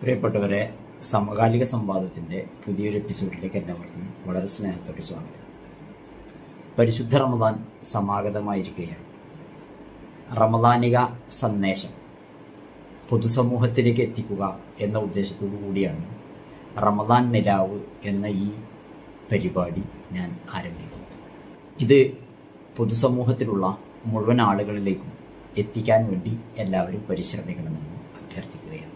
പ്രിയപ്പെട്ടവരെ സമകാലിക സംവാദത്തിന്റെ പുതിയൊരു എപ്പിസോഡിലേക്ക് എല്ലാവർക്കും വളരെ സ്നേഹത്തോടെ സ്വാഗതം പരിശുദ്ധ റമദാൻ സമാഗതമായിരിക്കുകയാണ് റമദാനിക സന്ദേശം പൊതുസമൂഹത്തിലേക്ക് എത്തിക്കുക എന്ന ഉദ്ദേശത്തോടു കൂടിയാണ് റമദാൻ നിലാവ് എന്ന ഈ പരിപാടി ഞാൻ ആരംഭിക്കുന്നത് ഇത് പൊതുസമൂഹത്തിലുള്ള മുഴുവൻ ആളുകളിലേക്കും എത്തിക്കാൻ വേണ്ടി എല്ലാവരും പരിശ്രമിക്കണമെന്ന് അഭ്യർത്ഥിക്കുകയാണ്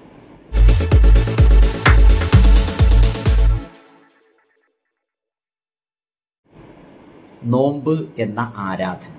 നോമ്പ് എന്ന ആരാധന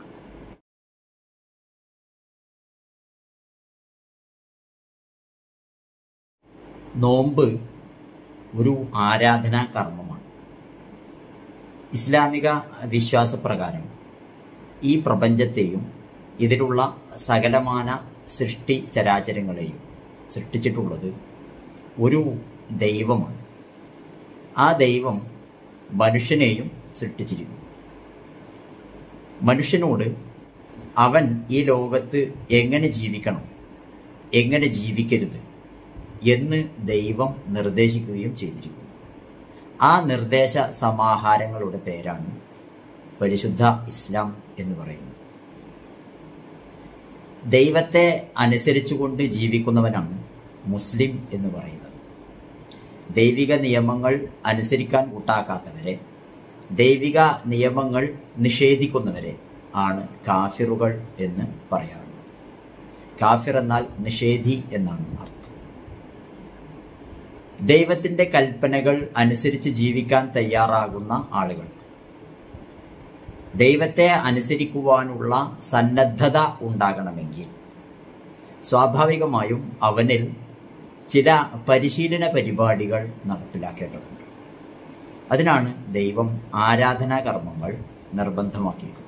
നോമ്പ് ഒരു ആരാധനാ കർമ്മമാണ് ഇസ്ലാമിക വിശ്വാസപ്രകാരം ഈ പ്രപഞ്ചത്തെയും ഇതിലുള്ള സകലമാന സൃഷ്ടി ചരാചരങ്ങളെയും സൃഷ്ടിച്ചിട്ടുള്ളത് ഒരു ദൈവമാണ് ആ ദൈവം മനുഷ്യനെയും സൃഷ്ടിച്ചിരിക്കുന്നു മനുഷ്യനോട് അവൻ ഈ ലോകത്ത് എങ്ങനെ ജീവിക്കണം എങ്ങനെ ജീവിക്കരുത് എന്ന് ദൈവം നിർദ്ദേശിക്കുകയും ചെയ്തിരിക്കുന്നു ആ നിർദ്ദേശ സമാഹാരങ്ങളുടെ പേരാണ് പരിശുദ്ധ ഇസ്ലാം എന്ന് പറയുന്നത് ദൈവത്തെ അനുസരിച്ചുകൊണ്ട് ജീവിക്കുന്നവനാണ് മുസ്ലിം എന്ന് പറയുന്നത് ദൈവിക നിയമങ്ങൾ അനുസരിക്കാൻ കൂട്ടാക്കാത്തവരെ ദൈവിക നിയമങ്ങൾ നിഷേധിക്കുന്നവരെ ആണ് കാഫിറുകൾ എന്ന് പറയാറുള്ളത് കാഫിർ എന്നാൽ നിഷേധി എന്നാണ് അർത്ഥം ദൈവത്തിന്റെ കൽപ്പനകൾ അനുസരിച്ച് ജീവിക്കാൻ തയ്യാറാകുന്ന ആളുകൾ ദൈവത്തെ അനുസരിക്കുവാനുള്ള സന്നദ്ധത ഉണ്ടാകണമെങ്കിൽ സ്വാഭാവികമായും അവനിൽ ചില പരിശീലന പരിപാടികൾ നടപ്പിലാക്കേണ്ടതുണ്ട് അതിനാണ് ദൈവം ആരാധനാ കർമ്മങ്ങൾ നിർബന്ധമാക്കിയിട്ടുള്ളത്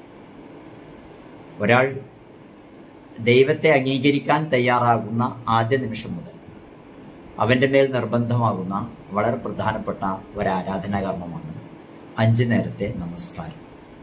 ഒരാൾ ദൈവത്തെ അംഗീകരിക്കാൻ തയ്യാറാകുന്ന ആദ്യ നിമിഷം മുതൽ അവന്റെ മേൽ നിർബന്ധമാകുന്ന വളരെ പ്രധാനപ്പെട്ട ഒരു ആരാധനാ കർമ്മമാണ് അഞ്ചു നേരത്തെ നമസ്കാരം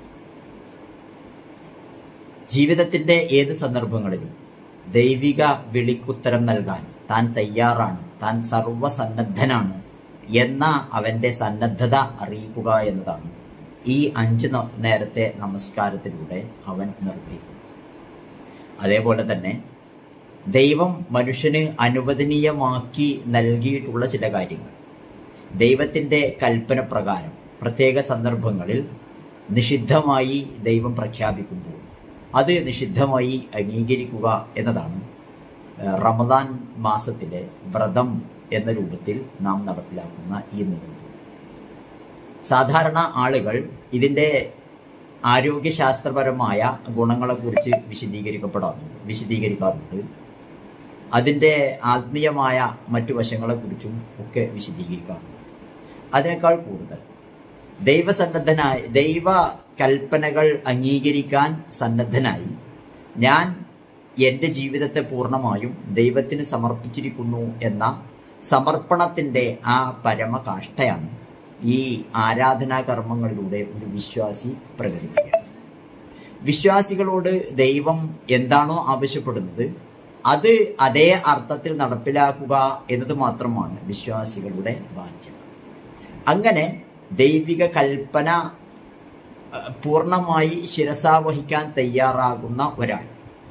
ജീവിതത്തിന്റെ ഏത് സന്ദർഭങ്ങളിലും ദൈവിക വിളിക്കുത്തരം നൽകാൻ താൻ തയ്യാറാണ് താൻ സർവസന്നദ്ധനാണ് എന്ന അവന്റെ സന്നദ്ധത അറിയിക്കുക എന്നതാണ് ഈ അഞ്ച് നേരത്തെ നമസ്കാരത്തിലൂടെ അവൻ നിർവഹിക്കുന്നത് അതേപോലെ തന്നെ ദൈവം മനുഷ്യന് അനുവദനീയമാക്കി നൽകിയിട്ടുള്ള ചില കാര്യങ്ങൾ ദൈവത്തിന്റെ കൽപ്പന പ്രകാരം പ്രത്യേക സന്ദർഭങ്ങളിൽ നിഷിദ്ധമായി ദൈവം പ്രഖ്യാപിക്കുമ്പോൾ അത് നിഷിദ്ധമായി അംഗീകരിക്കുക എന്നതാണ് റമദാൻ മാസത്തിലെ വ്രതം എന്ന രൂപത്തിൽ നാം നടപ്പിലാക്കുന്ന ഈ നിയമം സാധാരണ ആളുകൾ ഇതിന്റെ ആരോഗ്യശാസ്ത്രപരമായ ഗുണങ്ങളെക്കുറിച്ച് വിശദീകരിക്കപ്പെടാറുണ്ട് വിശദീകരിക്കാറുണ്ട് അതിൻ്റെ ആത്മീയമായ മറ്റു വശങ്ങളെക്കുറിച്ചും ഒക്കെ വിശദീകരിക്കാറുണ്ട് അതിനേക്കാൾ കൂടുതൽ ദൈവസന്നദ്ധനായി ദൈവ കൽപ്പനകൾ അംഗീകരിക്കാൻ സന്നദ്ധനായി ഞാൻ എൻ്റെ ജീവിതത്തെ പൂർണ്ണമായും ദൈവത്തിന് സമർപ്പിച്ചിരിക്കുന്നു എന്ന സമർപ്പണത്തിൻ്റെ ആ പരമകാഷ്ഠയാണ് ഈ ആരാധനാ കർമ്മങ്ങളിലൂടെ ഒരു വിശ്വാസി പ്രകടിപ്പിക്കുക വിശ്വാസികളോട് ദൈവം എന്താണോ ആവശ്യപ്പെടുന്നത് അത് അതേ അർത്ഥത്തിൽ നടപ്പിലാക്കുക എന്നത് മാത്രമാണ് വിശ്വാസികളുടെ ബാധ്യത അങ്ങനെ ദൈവിക കൽപ്പന പൂർണ്ണമായി ശിരസാവഹിക്കാൻ തയ്യാറാകുന്ന ഒരാൾ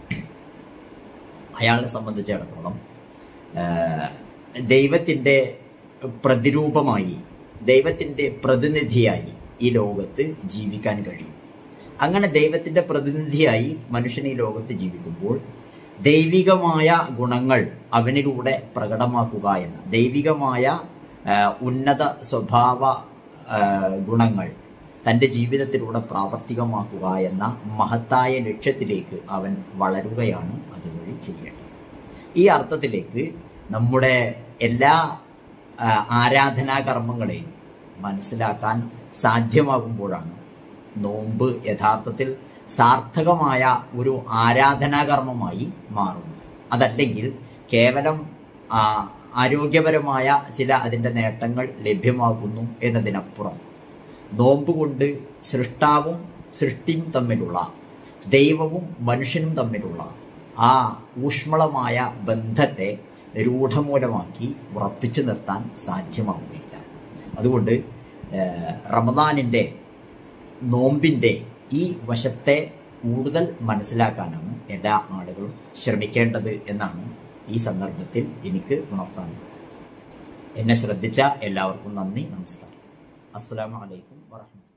അയാളെ സംബന്ധിച്ചിടത്തോളം ദൈവത്തിൻ്റെ പ്രതിരൂപമായി ദൈവത്തിൻ്റെ പ്രതിനിധിയായി ഈ ലോകത്ത് ജീവിക്കാൻ കഴിയും അങ്ങനെ ദൈവത്തിൻ്റെ പ്രതിനിധിയായി മനുഷ്യൻ ഈ ലോകത്ത് ജീവിക്കുമ്പോൾ ദൈവികമായ ഗുണങ്ങൾ അവനിലൂടെ പ്രകടമാക്കുക എന്ന ദൈവികമായ ഉന്നത സ്വഭാവ ഗുണങ്ങൾ തൻ്റെ ജീവിതത്തിലൂടെ പ്രാവർത്തികമാക്കുക എന്ന മഹത്തായ ലക്ഷ്യത്തിലേക്ക് അവൻ വളരുകയാണ് അതുവഴി ചെയ്യേണ്ടത് ഈ അർത്ഥത്തിലേക്ക് നമ്മുടെ എല്ലാ ആരാധനാ കർമ്മങ്ങളെയും മനസ്സിലാക്കാൻ സാധ്യമാകുമ്പോഴാണ് നോമ്പ് യഥാർത്ഥത്തിൽ സാർത്ഥകമായ ഒരു ആരാധനാകർമ്മമായി മാറുന്നത് അതല്ലെങ്കിൽ കേവലം ആരോഗ്യപരമായ ചില അതിൻ്റെ നേട്ടങ്ങൾ ലഭ്യമാകുന്നു എന്നതിനപ്പുറം നോമ്പ് കൊണ്ട് സൃഷ്ടാവും സൃഷ്ടിയും തമ്മിലുള്ള ദൈവവും മനുഷ്യനും തമ്മിലുള്ള ആ ഊഷ്മളമായ ബന്ധത്തെ രൂഢമൂലമാക്കി ഉറപ്പിച്ചു നിർത്താൻ സാധ്യമാവുകയില്ല അതുകൊണ്ട് ഏഹ്, റമദാനിൻ്റെ നോമ്പിൻ്റെ ഈ വശത്തെ കൂടുതൽ മനസ്സിലാക്കാനാണ് എല്ലാ ആളുകളും ശ്രമിക്കേണ്ടത് എന്നാണ് ഈ സന്ദർഭത്തിൽ എനിക്ക് ഉണർത്താനുള്ളത് എന്നെ ശ്രദ്ധിച്ച എല്ലാവർക്കും നന്ദി നമസ്കാരം അസ്സലാമു അലൈക്കും വറഹ്മത്തുള്ളാഹി